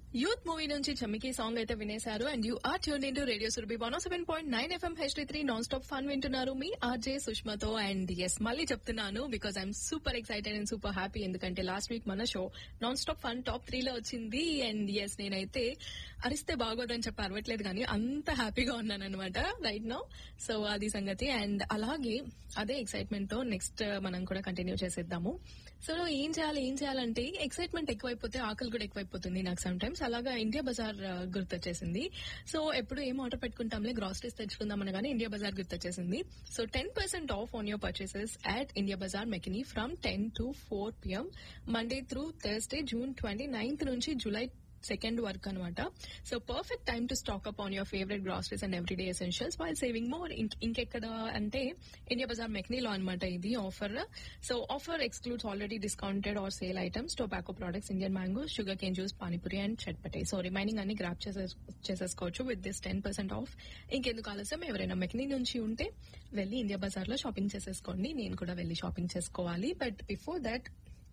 youth movie నుంచి చమ్మికి song అయితే వినేశారు and you are tune in to radio Surabhi one seven point nine FM HD three non stop fun వింటున్నారు మీ RJ సుష్మతో అండ్ ఎస్ మళ్ళీ చెప్తున్నాను because I'm super excited and super happy ఎందుకంటే లాస్ట్ వీక్ మన show non stop fun top three లో వచ్చింది and yes నేనైతే అరిస్తే బాగోదని చెప్పి అరవట్లేదు కానీ అంత హ్యాపీగా ఉన్నాను అనమాట రైట్ నౌ సో అది సంగతి అండ్ అలాగే అదే ఎక్సైట్మెంట్ తో నెక్స్ట్ మనం కూడా కంటిన్యూ చేసేద్దాము సో ఏం చేయాలి ఏం చేయాలంటే ఎక్సైట్మెంట్ ఎక్కువైపోతే ఆకలి కూడా ఎక్కువైపోతుంది నాకు సమ్ టైమ్స్ అలాగా ఇండియా బజార్ ఆ, గుర్తొచ్చేసింది సో ఎప్పుడు ఏం ఆర్డర్ పెట్టుకుంటాంలే గ్రాసరీస్ తెచ్చుకుందాం అనగానే ఇండియా బజార్ గుర్తొచ్చేసింది so ten percent off on your purchases at India bazaar McKinney from ten to four PM Monday through Thursday June twenty ninth నుంచి July second work అనమాట so perfect time to stock up on your favourite groceries and everyday essentials while saving more ఇంకెక్కడ అంటే India bazaar మెక్నీలో అనమాట ఇది offer so offer excludes already discounted or sale items tobacco products Indian mango sugar cane juice panipuri and chatpate so remaining అన్ని grab చేసేసుకోవచ్చు with this ten percent off ఇంకెందుకు ఆలస్యం ఎవరైనా మెక్నీ నుంచి ఉంటే వెళ్ళి ఇండియా బజార్ లో షాపింగ్ చేసేసుకోండి నేను కూడా వెళ్ళి షాపింగ్ చేసుకోవాలి బట్ బిఫోర్ దట్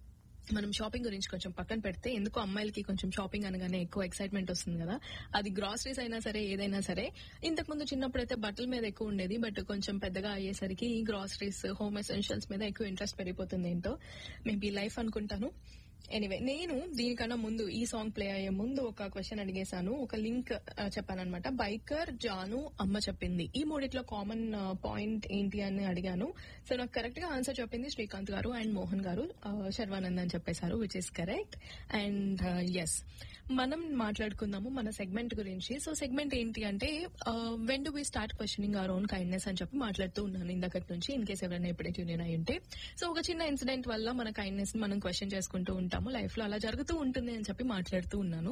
మనం షాపింగ్ గురించి కొంచెం పక్కన పెడితే ఎందుకో అమ్మాయిలకి కొంచెం షాపింగ్ అనగానే ఎక్కువ ఎక్సైట్మెంట్ వస్తుంది కదా అది గ్రాసరీస్ అయినా సరే ఏదైనా సరే ఇంతకు ముందు చిన్నప్పుడు అయితే బట్టల మీద ఎక్కువ ఉండేది బట్ కొంచెం పెద్దగా అయ్యేసరికి ఈ గ్రాసరీస్ హోమ్ ఎసెన్షియల్స్ మీద ఎక్కువ ఇంట్రెస్ట్ పెరిగిపోతుంది ఏంటో మేబీ లైఫ్ అనుకుంటాను ఎనీవే నేను దీనికన్నా ముందు ఈ సాంగ్ ప్లే అయ్యే ముందు ఒక క్వశ్చన్ అడిగేశాను ఒక లింక్ చెప్పాను అనమాట బైకర్ జాను అమ్మ చెప్పింది ఈ మూడిట్లో కామన్ పాయింట్ ఏంటి అని అడిగాను సో నాకు కరెక్ట్ గా ఆన్సర్ చెప్పింది శ్రీకాంత్ గారు అండ్ మోహన్ గారు ఆ, శర్వానంద్ అని చెప్పేశారు which is correct and yes మనం మాట్లాడుకుందాము మన సెగ్మెంట్ గురించి సో సెగ్మెంట్ ఏంటి అంటే when do we start questioning our own kindness అని చెప్పి మాట్లాడుతూ ఉన్నాను ఇందకటి నుంచి ఇన్ కేస్ ఎవరైనా ఎప్పుడే ట్యూన్ అయి ఉంటే సో ఒక చిన్న ఇన్సిడెంట్ వల్ల మన కైండ్నెస్ మనం క్వశ్చన్ చేసుకుంటూ ఉంటాము లైఫ్ లో అలా జరుగుతూ ఉంటుంది అని చెప్పి మాట్లాడుతూ ఉన్నాను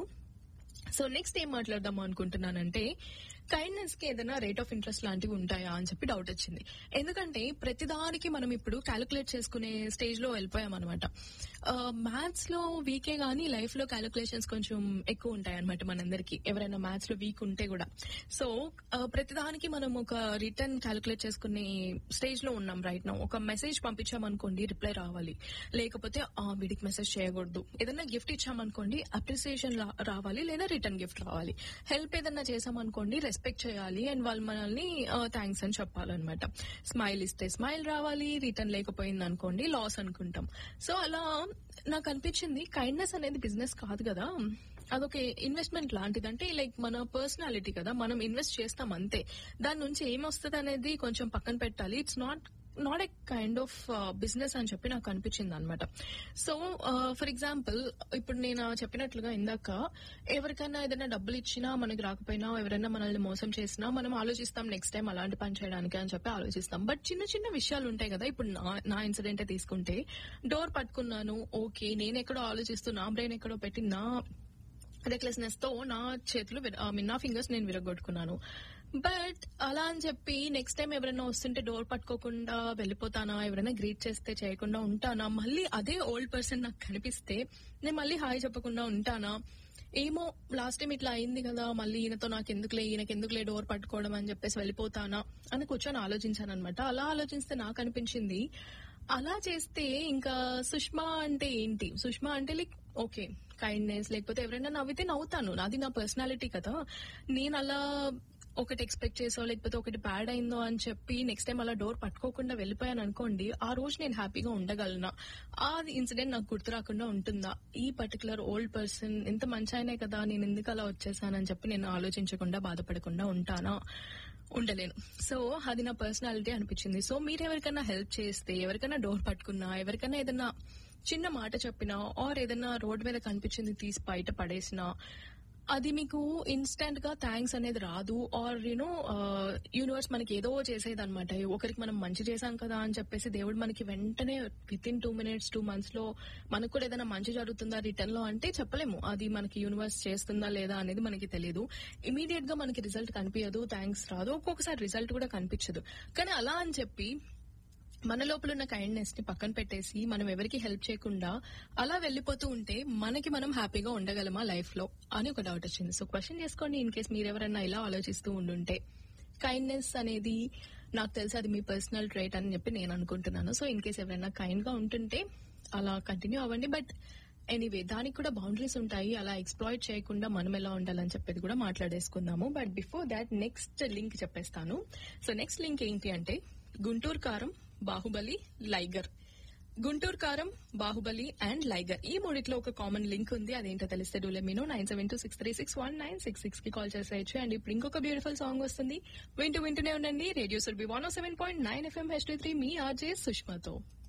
సో నెక్స్ట్ ఏం మాట్లాడదాము అనుకుంటున్నానంటే కైండ్నెస్ కి ఏదైనా రేట్ ఆఫ్ ఇంట్రెస్ట్ లాంటివి ఉంటాయా అని చెప్పి డౌట్ వచ్చింది ఎందుకంటే ప్రతిదానికి మనం ఇప్పుడు క్యాలిక్యులేట్ చేసుకునే స్టేజ్ లో వెళ్ళిపోయాం అనమాట మ్యాథ్స్ లో వీకే గానీ లైఫ్ లో క్యాలిక్యులేషన్స్ కొంచెం ఎక్కువ ఉంటాయి అనమాట మనందరికి ఎవరైనా మ్యాథ్స్ లో వీక్ ఉంటే కూడా సో ప్రతిదానికి మనం ఒక రిటర్న్ క్యాలిక్యులేట్ చేసుకునే స్టేజ్ లో ఉన్నాం రైట్ నౌ ఒక మెసేజ్ పంపించామనుకోండి రిప్లై రావాలి లేకపోతే ఆ వీడికి మెసేజ్ చేయకూడదు ఏదైనా గిఫ్ట్ ఇచ్చామనుకోండి అప్రిసియేషన్ రావాలి లేదా రిటర్న్ గిఫ్ట్ రావాలి హెల్ప్ ఏదైనా చేసామనుకోండి రెస్పెక్ట్ చేయాలి అండ్ వాళ్ళు మనల్ని థ్యాంక్స్ అని చెప్పాలన్నమాట స్మైల్ ఇస్తే స్మైల్ రావాలి రిటర్న్ లేకపోయింది అనుకోండి లాస్ అనుకుంటాం సో అలా నాకు అనిపించింది కైండ్నెస్ అనేది బిజినెస్ కాదు కదా అదొక ఇన్వెస్ట్మెంట్ లాంటిది అంటే లైక్ మన పర్సనాలిటీ కదా మనం ఇన్వెస్ట్ చేస్తాం అంతే దాని నుంచి ఏమొస్తుంది అనేది కొంచెం పక్కన పెట్టాలి it's not not a kind of business అని చెప్పి నాకు అనిపించింది అనమాట సో ఫర్ ఎగ్జాంపుల్ ఇప్పుడు నేను చెప్పినట్లుగా ఇందాక ఎవరికైనా ఏదైనా డబ్బులు ఇచ్చినా మనకి రాకపోయినా ఎవరైనా మనల్ని మోసం చేసినా మనం ఆలోచిస్తాం నెక్స్ట్ టైం అలాంటి పని చేయడానికి అని చెప్పి ఆలోచిస్తాం బట్ చిన్న చిన్న విషయాలు ఉంటాయి కదా ఇప్పుడు నా- నా ఇన్సిడెంట్ తీసుకుంటే డోర్ పట్టుకున్నాను ఓకే నేను ఎక్కడో ఆలోచిస్తూ నా బ్రెయిన్ ఎక్కడో పెట్టి నా రెక్లెస్నెస్ తో నా చేతులు విర- I mean, నా ఫింగర్స్ నేను విరగొట్టుకున్నాను బట్ అలా అని చెప్పి నెక్స్ట్ టైం ఎవరైనా వస్తుంటే డోర్ పట్టుకోకుండా వెళ్ళిపోతానా ఎవరైనా గ్రీట్ చేస్తే చేయకుండా ఉంటానా మళ్ళీ అదే ఓల్డ్ పర్సన్ నాకు కనిపిస్తే నేను మళ్ళీ హాయ్ చెప్పకుండా ఉంటానా ఏమో లాస్ట్ టైం ఇట్లా అయింది కదా మళ్ళీ ఈయనతో నాకు ఎందుకులే ఈయనకి ఎందుకులే డోర్ పట్టుకోవడం అని చెప్పేసి వెళ్ళిపోతానా అని కూర్చొని ఆలోచించాను అనమాట అలా ఆలోచిస్తే నాకు అనిపించింది అలా చేస్తే ఇంకా సుష్మా అంటే ఏంటి సుష్మా అంటే లైక్ ఓకే కైండ్నెస్ లేకపోతే ఎవరైనా నవ్వితే నవ్వుతాను నాది నా పర్సనాలిటీ కదా నేను అలా ఒకటి ఎక్స్పెక్ట్ చేసో లేకపోతే ఒకటి బ్యాడ్ అయిందో అని చెప్పి నెక్స్ట్ టైం అలా డోర్ పట్టుకోకుండా వెళ్ళిపోయాను అనుకోండి ఆ రోజు నేను హ్యాపీగా ఉండగలనా ఆ ఇన్సిడెంట్ నాకు గుర్తు రాకుండా ఉంటుందా ఈ పర్టికులర్ ఓల్డ్ పర్సన్ ఎంత మంచి ఆయనే కదా నేను ఎందుకు అలా వచ్చేసానని చెప్పి నేను ఆలోచించకుండా బాధపడకుండా ఉంటానా ఉండలేను సో అది నా పర్సనాలిటీ అనిపించింది సో మీరు ఎవరికైనా హెల్ప్ చేస్తే ఎవరికైనా డోర్ పట్టుకున్నా ఎవరికైనా ఏదైనా చిన్న మాట చెప్పినా ఆర్ ఏదైనా రోడ్ మీద కనిపించింది తీసి బయట పడేసినా అది మీకు ఇన్స్టెంట్ గా థ్యాంక్స్ అనేది రాదు ఆర్ యూనో యూనివర్స్ మనకి ఏదో చేసేది అనమాట ఒకరికి మనం మంచి చేశాం కదా అని చెప్పేసి దేవుడు మనకి వెంటనే within two minutes two months లో మనకు కూడా ఏదైనా మంచి జరుగుతుందా రిటర్న్ లో అంటే చెప్పలేము అది మనకి యూనివర్స్ చేస్తుందా లేదా అనేది మనకి తెలియదు ఇమీడియట్ గా మనకి రిజల్ట్ కనిపించదు థ్యాంక్స్ రాదు ఒక్కొక్కసారి రిజల్ట్ కూడా కనిపించదు కానీ అలా అని చెప్పి మన లోపల ఉన్న కైండ్నెస్ ని పక్కన పెట్టేసి మనం ఎవరికి హెల్ప్ చేయకుండా అలా వెళ్ళిపోతూ ఉంటే మనకి మనం హ్యాపీగా ఉండగలమా లైఫ్ లో అని ఒక డౌట్ వచ్చింది సో క్వశ్చన్ చేసుకోండి ఇన్ కేస్ మీరెవరన్నా ఇలా ఆలోచిస్తూ ఉండుంటే కైండ్నెస్ అనేది నాకు తెలిసి అది మీ పర్సనల్ ట్రేట్ అని చెప్పి నేను అనుకుంటున్నాను సో ఇన్ కేస్ ఎవరైనా కైండ్ గా ఉంటుంటే అలా కంటిన్యూ అవ్వండి బట్ ఎనీవే దానికి కూడా బౌండరీస్ ఉంటాయి అలా ఎక్స్ప్లాయిట్ చేయకుండా మనం ఎలా ఉండాలని చెప్పేది కూడా మాట్లాడేసుకుందాము but before that next link చెప్పేస్తాను సో నెక్స్ట్ లింక్ ఏంటి అంటే గుంటూరు కారం బాహుబలి లైగర్ గుంటూరు కారం బాహుబలి అండ్ లైగర్ ఈ మూడిట్లో ఒక కామన్ లింక్ ఉంది అదేంటో తెలిస్తే డూలే మీను nine seven two six three six one nine six six కి కాల్ చేసేయచ్చు అండ్ ఇప్పుడు ఇంకొక బ్యూటిఫుల్ సాంగ్ వస్తుంది వింటూ వింటూనే ఉండండి radio Surabhi one seven point nine FM H three మీ ఆర్జే సుష్మాతో